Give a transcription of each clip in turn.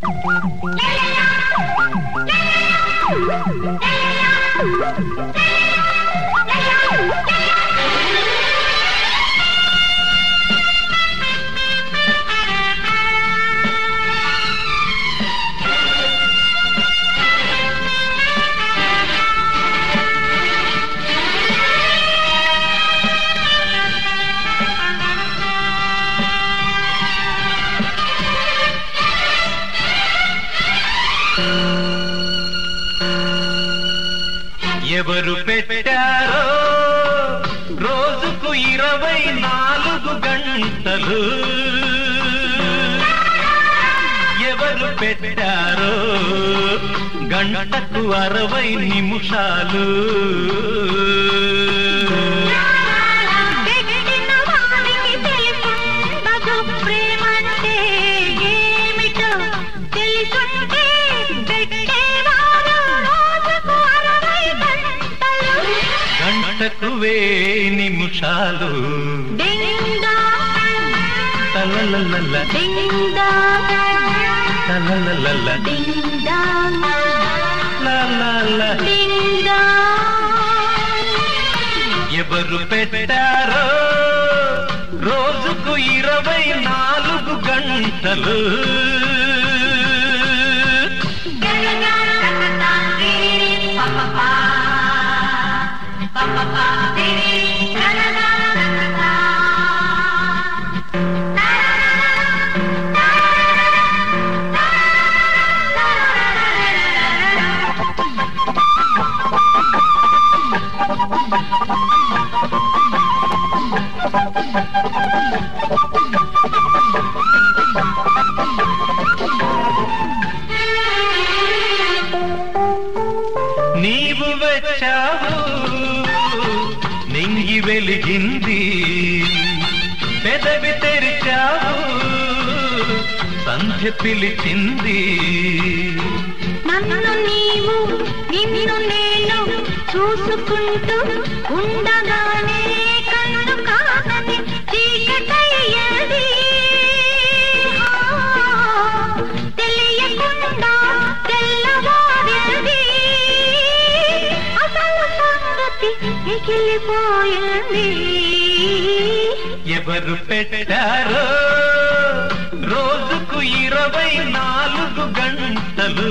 ఎవరు పెట్టారో రోజుకు ఇరవై నాలుగు గంటలు ఎవరు పెట్టారో గంటకు అరవై నిమిషాలు పెట్టిన వారికి తెలుసుండదు ప్రేమంటే ఏమిటో తెలుసుంటే పెట్టేవారు రోజుకు అరవై గంటలు గంటకు వే నిమిషాలు డింగ్ డాంగ్, తలలలల డింగ్ డాంగ్, తలలలల డింగ్ డాంగ్, లలల. Ding dong. ఎవరు పెట్టారో రోజుకు ఇరవై నాలుగు గంటలు నీవు వచ్చావు నింగి వెలిగింది పెదవి తెరిచావు సంధ్య పిలిచింది నన్ను నీవు నిన్ను నేను చూసుకుంటూ ఉండగానే కన్ను కాదని చీకటయ్యది ఆ, తెలియకుండా తెల్లవారింది అసలు సంగతి మిగిలిపోయింది ఎవరు పెట్టారో రోజుకు ఇరవై నాలుగు గంటలు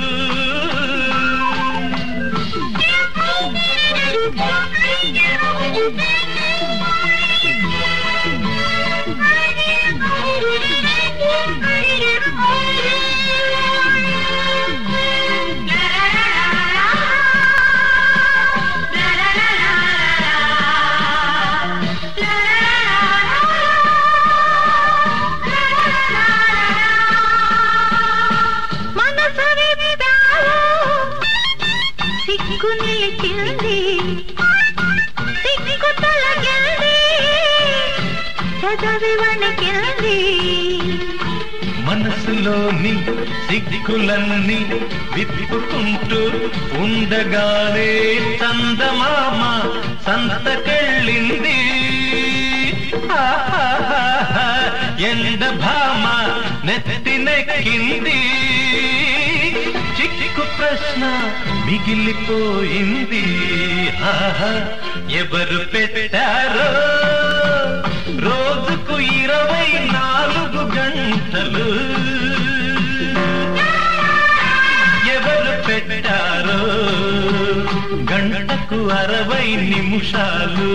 మనసు విప్పావు సిగ్గు నిలిచింది సిగ్గు తొలగింది చదవి వణికింది మనసులోని సిగ్గులన్నీ విప్పుకుంటూ ఉండగానే చందమామ సంతకెళ్ళింది ఆహాహాహా, ఎండ భామ నెత్తినెక్కింది చిక్కు ప్రశ్న మిగిలిపోయింది ఆహా, ఎవరు పెట్టారో రోజుకు ఇరవై నాలుగు గంటలు ఎవరు పెట్టారో గంటకు అరవై నిమిషాలు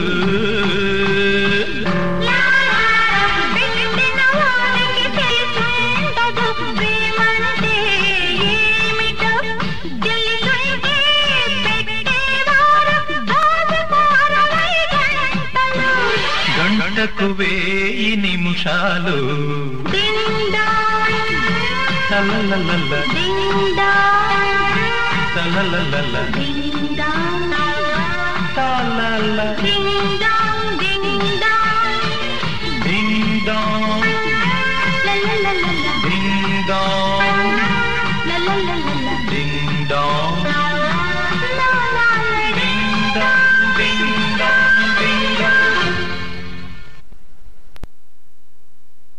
పెట్టిన వారికి తెలుసుండదు ప్రేమంటే ఏమిటో తెలుసుంటే పెట్టేవారు రోజుకు అరవై గంటలు గంటకు వేయి నిమిషాలు డింగ్ డాంగ్, తలలలల డింగ్ డాంగ్, తలలలల డింగ్ డాంగ్, తలల ding dong, ding dong, ding dong లలలలల. Ding dong